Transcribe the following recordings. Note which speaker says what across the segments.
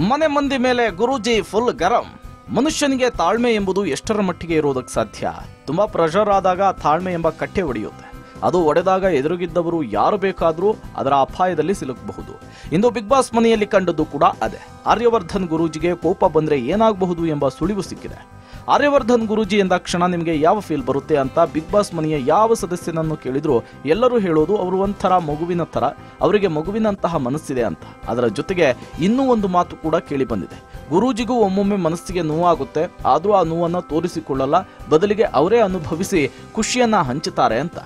Speaker 1: ಮನೆ ಮಂದಿ ಮೇಲೆ ಗುರೂಜಿ ಫುಲ್ ಗರಂ ಮನುಷ್ಯನಿಗೆ ತಾಳ್ಮೆ ಎಂಬುದು ಎಷ್ಟರ ಮಟ್ಟಿಗೆ ಇರುವುದಕ್ಕೆ ಸಾಧ್ಯ ತುಂಬಾ ಪ್ರೆಷರ್ ಆದಾಗ ತಾಳ್ಮೆ ಎಂಬ ಕಟ್ಟೆ ಒಡೆಯುತ್ತೆ ಅದು ಒಡೆದಾಗ ಎದುರುಗಿದ್ದವರು ಯಾರು ಬೇಕಾದರೂ ಅದರ ಅಪಾಯದಲ್ಲಿ ಸಿಲುಕಬಹುದು ಇಂದು ಬಿಗ್ ಬಾಸ್ ಮನೆಯಲ್ಲಿ ಕಂಡದ್ದು ಕೂಡ ಅದೇ ಆರ್ಯವರ್ಧನ್ ಗುರೂಜಿಗೆ ಕೋಪ ಬಂದ್ರೆ ಏನಾಗಬಹುದು ಎಂಬ ಸುಳಿವು ಸಿಕ್ಕಿದೆ ಆರ್ಯವರ್ಧನ್ ಗುರೂಜಿ ಎಂದ ಕ್ಷಣ ನಿಮಗೆ ಯಾವ ಫೀಲ್ ಬರುತ್ತೆ ಅಂತ ಬಿಗ್ ಬಾಸ್ ಮನೆಯ ಯಾವ ಸದಸ್ಯನನ್ನು ಕೇಳಿದ್ರು ಎಲ್ಲರೂ ಹೇಳೋದು ಅವರು ಒಂಥರ ಮಗುವಿನ ತರ ಅವರಿಗೆ ಮಗುವಿನಂತಹ ಮನಸ್ಸಿದೆ ಅಂತ ಅದರ ಜೊತೆಗೆ ಇನ್ನೂ ಒಂದು ಮಾತು ಕೂಡ ಕೇಳಿ ಬಂದಿದೆ ಗುರೂಜಿಗೂ ಒಮ್ಮೊಮ್ಮೆ ಮನಸ್ಸಿಗೆ ನೋವಾಗುತ್ತೆ ಆದರೂ ಆ ನೋವನ್ನು ತೋರಿಸಿಕೊಳ್ಳಲ್ಲ ಬದಲಿಗೆ ಅವರೇ ಅನುಭವಿಸಿ ಖುಷಿಯನ್ನ ಹಂಚುತ್ತಾರೆ ಅಂತ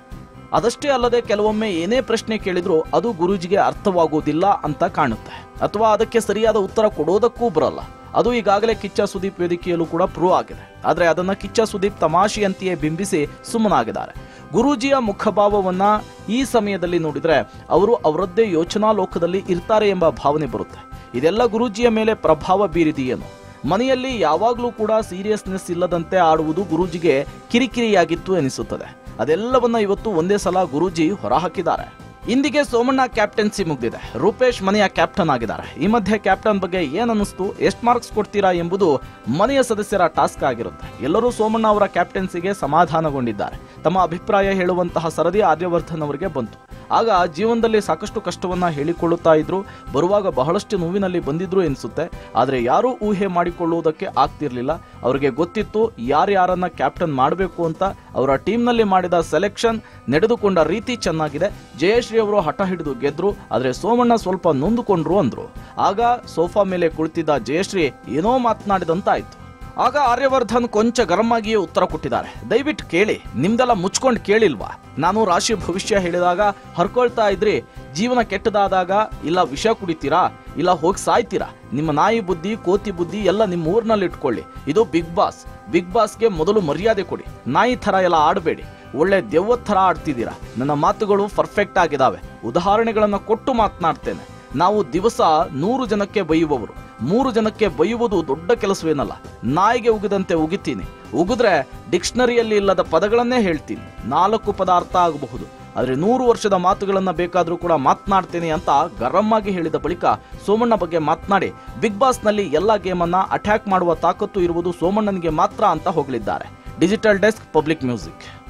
Speaker 1: ಅದಷ್ಟೇ ಅಲ್ಲದೆ ಕೆಲವೊಮ್ಮೆ ಏನೇ ಪ್ರಶ್ನೆ ಕೇಳಿದ್ರು ಅದು ಗುರೂಜಿಗೆ ಅರ್ಥವಾಗುವುದಿಲ್ಲ ಅಂತ ಕಾಣುತ್ತೆ ಅಥವಾ ಅದಕ್ಕೆ ಸರಿಯಾದ ಉತ್ತರ ಕೊಡೋದಕ್ಕೂ ಬರಲ್ಲ ಅದು ಈಗಾಗಲೇ ಕಿಚ್ಚ ಸುದೀಪ್ ವೇದಿಕೆಯಲ್ಲೂ ಕೂಡ ಪ್ರೂವ್ ಆಗಿದೆ ಆದರೆ ಅದನ್ನ ಕಿಚ್ಚ ಸುದೀಪ್ ತಮಾಷೆಯಂತೆಯೇ ಬಿಂಬಿಸಿ ಸುಮ್ಮನಾಗಿದ್ದಾರೆ ಗುರೂಜಿಯ ಮುಖಭಾವವನ್ನ ಈ ಸಮಯದಲ್ಲಿ ನೋಡಿದ್ರೆ ಅವರು ಅವರದ್ದೇ ಯೋಚನಾ ಲೋಕದಲ್ಲಿ ಇರ್ತಾರೆ ಎಂಬ ಭಾವನೆ ಬರುತ್ತೆ ಇದೆಲ್ಲ ಗುರೂಜಿಯ ಮೇಲೆ ಪ್ರಭಾವ ಬೀರಿದೆಯೇನು ಮನೆಯಲ್ಲಿ ಯಾವಾಗಲೂ ಕೂಡ ಸೀರಿಯಸ್ನೆಸ್ ಇಲ್ಲದಂತೆ ಆಡುವುದು ಗುರೂಜಿಗೆ ಕಿರಿಕಿರಿಯಾಗಿತ್ತು ಎನಿಸುತ್ತದೆ ಅದೆಲ್ಲವನ್ನ ಇವತ್ತು ಒಂದೇ ಸಲ ಗುರೂಜಿ ಹೊರಹಾಕಿದ್ದಾರೆ ಇಂದಿಗೆ ಸೋಮಣ್ಣ ಕ್ಯಾಪ್ಟನ್ಸಿ ಮುಗ್ದಿದೆ ರೂಪೇಶ್ ಮನೆಯ ಕ್ಯಾಪ್ಟನ್ ಆಗಿದ್ದಾರೆ ಈ ಮಧ್ಯೆ ಕ್ಯಾಪ್ಟನ್ ಬಗ್ಗೆ ಏನ್ ಅನ್ನಿಸ್ತು ಎಷ್ಟು ಮಾರ್ಕ್ಸ್ ಕೊಡ್ತೀರಾ ಎಂಬುದು ಮನೆಯ ಸದಸ್ಯರ ಟಾಸ್ಕ್ ಆಗಿರುತ್ತೆ ಎಲ್ಲರೂ ಸೋಮಣ್ಣ ಅವರ ಕ್ಯಾಪ್ಟನ್ಸಿಗೆ ಸಮಾಧಾನಗೊಂಡಿದ್ದಾರೆ ತಮ್ಮ ಅಭಿಪ್ರಾಯ ಹೇಳುವಂತಹ ಸರದಿ ಆರ್ಯವರ್ಧನ್ ಅವರಿಗೆ ಬಂತು ಆಗ ಜೀವನದಲ್ಲಿ ಸಾಕಷ್ಟು ಕಷ್ಟವನ್ನ ಹೇಳಿಕೊಳ್ಳುತ್ತಾ ಇದ್ರು ಬರುವಾಗ ಬಹಳಷ್ಟು ನೋವಿನಲ್ಲಿ ಬಂದಿದ್ರು ಎನಿಸುತ್ತೆ ಆದರೆ ಯಾರೂ ಊಹೆ ಮಾಡಿಕೊಳ್ಳುವುದಕ್ಕೆ ಆಗ್ತಿರ್ಲಿಲ್ಲ ಅವರಿಗೆ ಗೊತ್ತಿತ್ತು ಯಾರ್ಯಾರನ್ನ ಕ್ಯಾಪ್ಟನ್ ಮಾಡಬೇಕು ಅಂತ ಅವರ ಟೀಮ್ನಲ್ಲಿ ಮಾಡಿದ ಸೆಲೆಕ್ಷನ್ ನಡೆದುಕೊಂಡ ರೀತಿ ಚೆನ್ನಾಗಿದೆ ಜಯಶ್ರೀ ಅವರು ಹಠ ಹಿಡಿದು ಗೆದ್ರು ಆದರೆ ಸೋಮಣ್ಣ ಸ್ವಲ್ಪ ನೊಂದುಕೊಂಡ್ರು ಅಂದ್ರು ಆಗ ಸೋಫಾ ಮೇಲೆ ಕುಳಿತಿದ್ದ ಜಯಶ್ರೀ ಏನೋ ಮಾತನಾಡಿದಂತಾಯ್ತು ಆಗ ಆರ್ಯವರ್ಧನ್ ಕೊಂಚ ಗರಂ ಆಗಿಯೇ ಉತ್ತರ ಕೊಟ್ಟಿದ್ದಾರೆ ದಯವಿಟ್ಟು ಕೇಳಿ ನಿಮ್ದೆಲ್ಲ ಮುಚ್ಕೊಂಡು ಕೇಳಿಲ್ವಾ ನಾನು ರಾಶಿ ಭವಿಷ್ಯ ಹೇಳಿದಾಗ ಹರ್ಕೊಳ್ತಾ ಇದ್ರಿ ಜೀವನ ಕೆಟ್ಟದಾದಾಗ ಇಲ್ಲ ವಿಷ ಕುಡಿತೀರಾ ಇಲ್ಲ ಹೋಗಿ ಸಾಯ್ತೀರಾ ನಿಮ್ಮ ನಾಯಿ ಬುದ್ಧಿ ಕೋತಿ ಬುದ್ಧಿ ಎಲ್ಲ ನಿಮ್ಮ ಊರ್ನಲ್ಲಿ ಇಟ್ಕೊಳ್ಳಿ ಇದು ಬಿಗ್ ಬಾಸ್ ಬಿಗ್ ಬಾಸ್ಗೆ ಮೊದಲು ಮರ್ಯಾದೆ ಕೊಡಿ ನಾಯಿ ಥರ ಎಲ್ಲ ಆಡಬೇಡಿ ಒಳ್ಳೆ ದೆವ್ವದ ಥರ ಆಡ್ತಿದ್ದೀರಾ ನನ್ನ ಮಾತುಗಳು ಪರ್ಫೆಕ್ಟ್ ಆಗಿದಾವೆ ಉದಾಹರಣೆಗಳನ್ನು ಕೊಟ್ಟು ಮಾತನಾಡ್ತೇನೆ ನಾವು ದಿವಸ ನೂರು ಜನಕ್ಕೆ ಬೈಯುವವರು ಮೂರು ಜನಕ್ಕೆ ಬೈಯುವುದು ದೊಡ್ಡ ಕೆಲಸವೇನಲ್ಲ ನಾಯಿಗೆ ಉಗಿದಂತೆ ಉಗಿತೀನಿ ಉಗಿದ್ರೆ ಡಿಕ್ಷನರಿಯಲ್ಲಿ ಇಲ್ಲದ ಪದಗಳನ್ನೇ ಹೇಳ್ತೀನಿ ನಾಲ್ಕು ಪದ ಅರ್ಥ ಆಗಬಹುದು ಆದರೆ ನೂರು ವರ್ಷದ ಮಾತುಗಳನ್ನ ಬೇಕಾದರೂ ಕೂಡ ಮಾತನಾಡ್ತೇನೆ ಅಂತ ಗರಂ ಆಗಿ ಹೇಳಿದ ಬಳಿಕ ಸೋಮಣ್ಣ ಬಗ್ಗೆ ಮಾತನಾಡಿ ಬಿಗ್ ಬಾಸ್ನಲ್ಲಿ ಎಲ್ಲ ಗೇಮನ್ನ ಅಟ್ಯಾಕ್ ಮಾಡುವ ತಾಕತ್ತು ಇರುವುದು ಸೋಮಣ್ಣನಿಗೆ ಮಾತ್ರ ಅಂತ ಹೋಗಲಿದ್ದಾರೆ ಡಿಜಿಟಲ್ ಡೆಸ್ಕ್ ಪಬ್ಲಿಕ್ ಮ್ಯೂಸಿಕ್